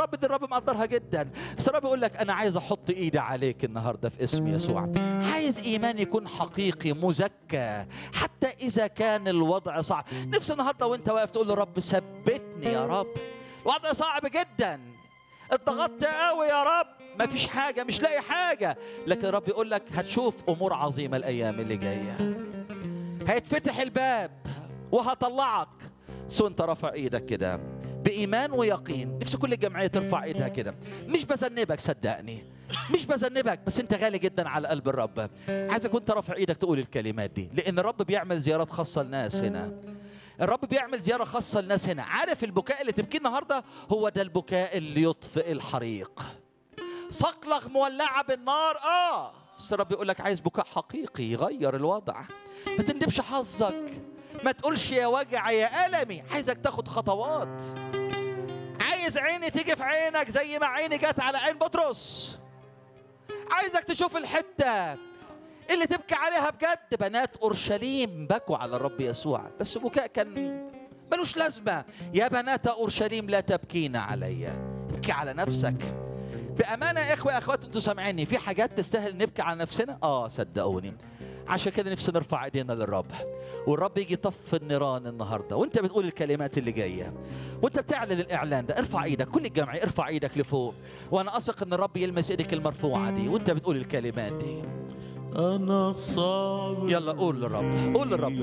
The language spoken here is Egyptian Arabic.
رب ان الرب مقدرها جدا بس الرب يقول لك انا عايز احط ايدي عليك النهارده في اسم يسوع عايز ايمان يكون حقيقي مزكى حتى اذا كان الوضع صعب نفسي النهارده وانت واقف تقول لرب ثبتني يا رب الوضع صعب جدا اتضغطت قوي يا رب ما فيش حاجه مش لاقي حاجه لكن الرب يقول لك هتشوف امور عظيمه الايام اللي جايه هيتفتح الباب وهطلعك سو انت رافع ايدك كده بايمان ويقين نفسي كل الجمعيه ترفع ايدها كده مش بذنبك صدقني مش بذنبك بس انت غالي جدا على قلب الرب عايزك وانت رافع ايدك تقول الكلمات دي لان الرب بيعمل زيارات خاصه لناس هنا الرب بيعمل زيارة خاصة للناس هنا عارف البكاء اللي تبكيه النهاردة هو ده البكاء اللي يطفئ الحريق صقلغ مولعة بالنار اه بس الرب يقول لك عايز بكاء حقيقي يغير الوضع ما تندبش حظك ما تقولش يا وجع يا ألمي عايزك تاخد خطوات عايز عيني تيجي في عينك زي ما عيني جت على عين بطرس عايزك تشوف الحتة اللي تبكي عليها بجد بنات أورشليم بكوا على الرب يسوع بس بكاء كان ملوش لازمة يا بنات أورشليم لا تبكين علي ابكي على نفسك بأمانة يا إخوة أخوات أنتوا سامعيني في حاجات تستاهل نبكي على نفسنا آه صدقوني عشان كده نفسي نرفع ايدينا للرب والرب يجي يطفي النيران النهارده وانت بتقول الكلمات اللي جايه وانت بتعلن الاعلان ده ارفع ايدك كل الجمعيه ارفع ايدك لفوق وانا اثق ان الرب يلمس ايدك المرفوعه دي وانت بتقول الكلمات دي أنا الصابر يلا قول للرب قول للرب